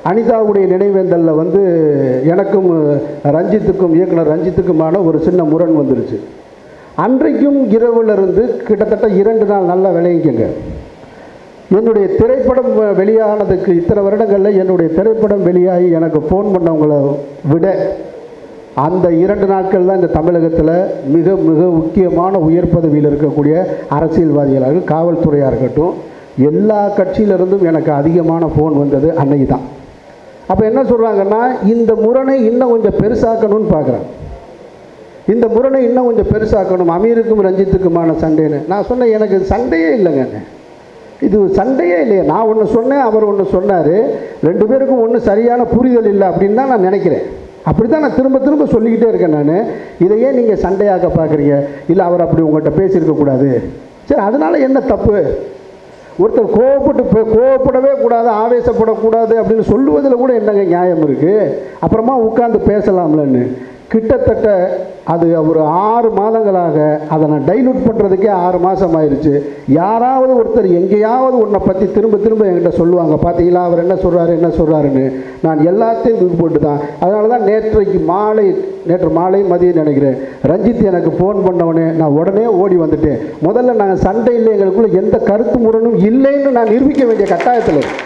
அனிதாவுடைய நினைவேந்தலில் வந்து எனக்கும் ரஞ்சித்துக்கும் இயக்குனர் ரஞ்சித்துக்குமான ஒரு சின்ன முரண் வந்துருச்சு அன்றைக்கும் இரவுல இருந்து கிட்டத்தட்ட இரண்டு நாள் நல்லா விளைவிக்கங்க என்னுடைய திரைப்படம் வ- வெளியானதுக்கு இத்தனை வருடங்களில் என்னுடைய திரைப்படம் வெளியாகி எனக்கு ஃபோன் பண்ணவங்கள விட அந்த இரண்டு நாட்கள் தான் இந்த தமிழகத்தில் மிக மிக முக்கியமான உயர் பதவியில் இருக்கக்கூடிய அரசியல்வாதிகளாக இருக்கட்டும், காவல்துறையாக இருக்கட்டும் எல்லா கட்சியிலிருந்தும் எனக்கு அதிகமான ஃபோன் வந்தது அன்னைக்கு தான் அப்போ என்ன சொல்கிறாங்கன்னா இந்த முரணை இன்னும் கொஞ்சம் பெருசாக்கணும்னு பார்க்குறேன் இந்த முரணை இன்னும் கொஞ்சம் பெருசாக்கணும் அமீருக்கும் ரஞ்சித்துக்குமான சண்டைன்னு நான் சொன்னேன் எனக்கு சண்டையே இல்லைங்க இது சண்டையே இல்லையே நான் ஒன்று சொன்னேன் அவர் ஒன்று சொன்னார் ரெண்டு பேருக்கும் ஒன்றும் சரியான புரிதல் இல்லை அப்படின்னு தான் நான் நினைக்கிறேன் அப்படி தான் நான் திரும்ப திரும்ப சொல்லிக்கிட்டே இருக்கேன் நான் இதை ஏன் நீங்கள் சண்டையாக்க பார்க்குறீங்க இல்லை அவர் அப்படி உங்கள்கிட்ட பேசியிருக்கக்கூடாது சரி அதனால என்ன தப்பு ஒருத்தர் கோவப்பட்டு பே- கோவப்படவே கூடாது ஆவேசப்படக்கூடாது அப்படின்னு சொல்லுவதில் கூட என்னங்க நியாயம் இருக்குது அப்புறமா உட்காந்து பேசலாம்லன்னு கிட்டத்தட்ட அது ஒரு ஆறு மாதங்களாக அதை நான் டைலூட் பண்ணுறதுக்கே ஆறு மாதம் ஆயிடுச்சு யாராவது ஒருத்தர் எங்கேயாவது உன்னை பற்றி திரும்ப திரும்ப என்கிட்ட சொல்லுவாங்க பார்த்தீங்களா அவர் என்ன சொல்கிறாரு என்ன சொல்கிறாருன்னு நான் எல்லாத்தையும் தூக்கி போட்டு தான் அதனால தான் நேற்றைக்கு மாலை நேற்று மாலை மதியம் நினைக்கிறேன் ரஞ்சித் எனக்கு ஃபோன் பண்ணவனே நான் உடனே ஓடி வந்துட்டேன் முதல்ல நாங்கள் சண்டை இல்லை எங்களுக்குள்ள எந்த கருத்து முரணும் இல்லைன்னு நான் நிரூபிக்க வேண்டிய கட்டாயத்தில் இருக்கேன்.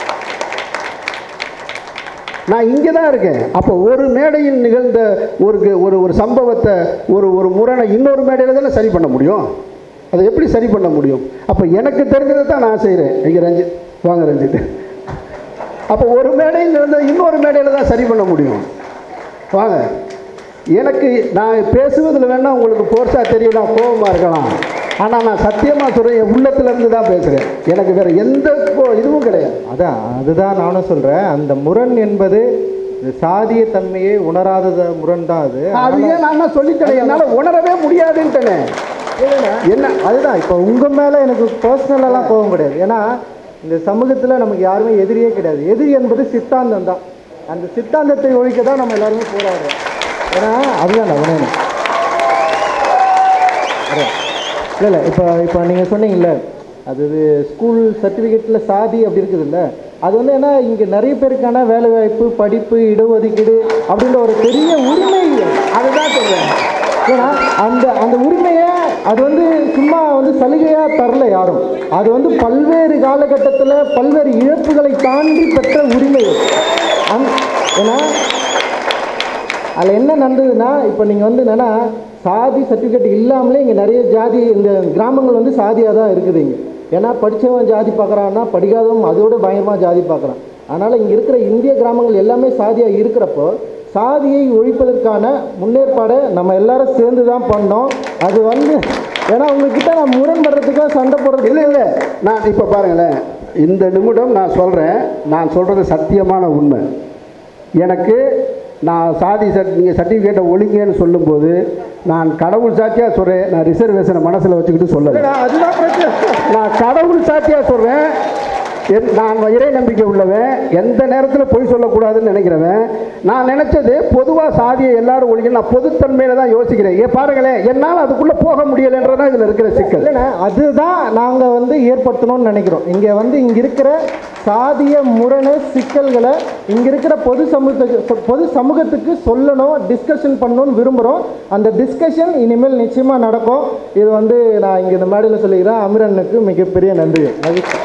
நான் இங்கே தான் இருக்கேன் அப்போ ஒரு மேடையில் நிகழ்ந்த ஒரு ஒரு ஒரு சம்பவத்தை ஒரு ஒரு முரணை இன்னொரு மேடையில் தானே சரி பண்ண முடியும் அதை எப்படி சரி பண்ண முடியும் அப்போ எனக்கு தெரிஞ்சதை தான் நான் செய்கிறேன் இங்கே ரஞ்சித் வாங்க ரஞ்சித் அப்போ ஒரு மேடையில் இருந்த இன்னொரு மேடையில் தான் சரி பண்ண முடியும் வாங்க எனக்கு நான் பேசுவதில் வேணால் உங்களுக்கு ஃபோர்ஸாக தெரியலாம் கோபமாக இருக்கலாம் ஆனால் நான் சத்தியமாக சொல்கிறேன் என் உள்ளத்துலேருந்து தான் பேசுகிறேன் எனக்கு வேறு எந்த கோ- இதுவும் கிடையாது அதான் அதுதான் நானும் சொல்கிறேன் அந்த முரண் என்பது இந்த சாதிய தன்மையை உணராத முரண் தான் அது அது ஏன் நான் தான் சொல்லித்தரேன் என்னால் உணரவே முடியாதுன்ட்டேனே என்ன அதுதான் இப்போ உங்கள் மேலே எனக்கு பர்சனலெல்லாம் கோபம் கிடையாது ஏன்னா இந்த சமூகத்தில் நமக்கு யாருமே எதிரியே கிடையாது எதிரி என்பது சித்தாந்தம் தான் அந்த சித்தாந்தத்தை ஒழிக்க தான் நம்ம எல்லாருமே போராடுறோம் ஏன்னா அதுதான் நான் உணரணும் இல்லை இல்லை இப்போ இப்போ நீங்கள் சொன்னீங்கல்ல அது ஸ்கூல் சர்டிஃபிகேட்டில் சாதி அப்படி இருக்குதுல்ல அது வந்து ஏன்னா இங்கே நிறைய பேருக்கான வேலைவாய்ப்பு படிப்பு இடஒதுக்கீடு அப்படின்ற ஒரு பெரிய உரிமை அதுதான் சொல்கிறேன் ஏன்னா அந்த அந்த உரிமையை அது வந்து சும்மா வந்து சலுகையாக தரல யாரும் அது வந்து பல்வேறு காலகட்டத்தில் பல்வேறு இழப்புகளை தாண்டி பெற்ற உரிமை அது. அந் ஏன்னா அதில் என்ன நடந்ததுன்னா இப்போ நீங்கள் வந்து என்னென்னா சாதி சர்டிஃபிகேட் இல்லாமலே இங்கே நிறைய ஜாதி இந்த கிராமங்கள் வந்து சாதியாக தான் இருக்குது இங்கே ஏன்னா படித்தவன் ஜாதி பார்க்குறான்னா படிக்காதவன் அதோட பயங்கரமாக ஜாதி பார்க்குறான் அதனால் இங்கே இருக்கிற இந்திய கிராமங்கள் எல்லாமே சாதியாக இருக்கிறப்போ சாதியை ஒழிப்பதற்கான முன்னேற்பாடை நம்ம எல்லாரும் சேர்ந்து தான் பண்ணோம் அது வந்து ஏன்னா உங்ககிட்ட நான் முரண்படுறதுக்காக சண்டை போடுறது இல்லை இல்லை நான் இப்போ பாருங்களேன் இந்த நிமிடம் நான் சொல்கிறேன் நான் சொல்கிறது சத்தியமான உண்மை எனக்கு நான் சாதி சர்ட் நீங்கள் சர்டிஃபிகேட்டை ஒழிங்கன்னு சொல்லும்போது நான் கடவுள் சாட்சியாக சொல்கிறேன் நான் ரிசர்வேஷனை மனசில் வச்சுக்கிட்டு சொல்லலை அதுதான் பிரச்சனை நான் கடவுள் சாட்சியாக சொல்கிறேன் என் நான் இறை நம்பிக்கை உள்ளவன் எந்த நேரத்தில் பொய் சொல்லக்கூடாதுன்னு நினைக்கிறவன் நான் நினச்சது பொதுவாக சாதியை எல்லாரும் ஒழிக்கணும் நான் பொதுத்தன்மையில் தான் யோசிக்கிறேன் ஏ பாருங்களேன் என்னால் அதுக்குள்ளே போக முடியலைன்றதான் இதில் இருக்கிற சிக்கல் இல்லைண்ணே அதுதான் நாங்கள் வந்து ஏற்படுத்தணும்னு நினைக்கிறோம் இங்கே வந்து இங்கே இருக்கிற சாதிய முரண சிக்கல்களை இங்கே இருக்கிற பொது சமூகத்துக்கு பொது சமூகத்துக்கு சொல்லணும் டிஸ்கஷன் பண்ணணும்னு விரும்புகிறோம் அந்த டிஸ்கஷன் இனிமேல் நிச்சயமாக நடக்கும் இது வந்து நான் இங்கே இந்த மேடையில் சொல்லிக்கிறேன் அமிரனுக்கு மிகப்பெரிய நன்றி மகிழ்ச்சி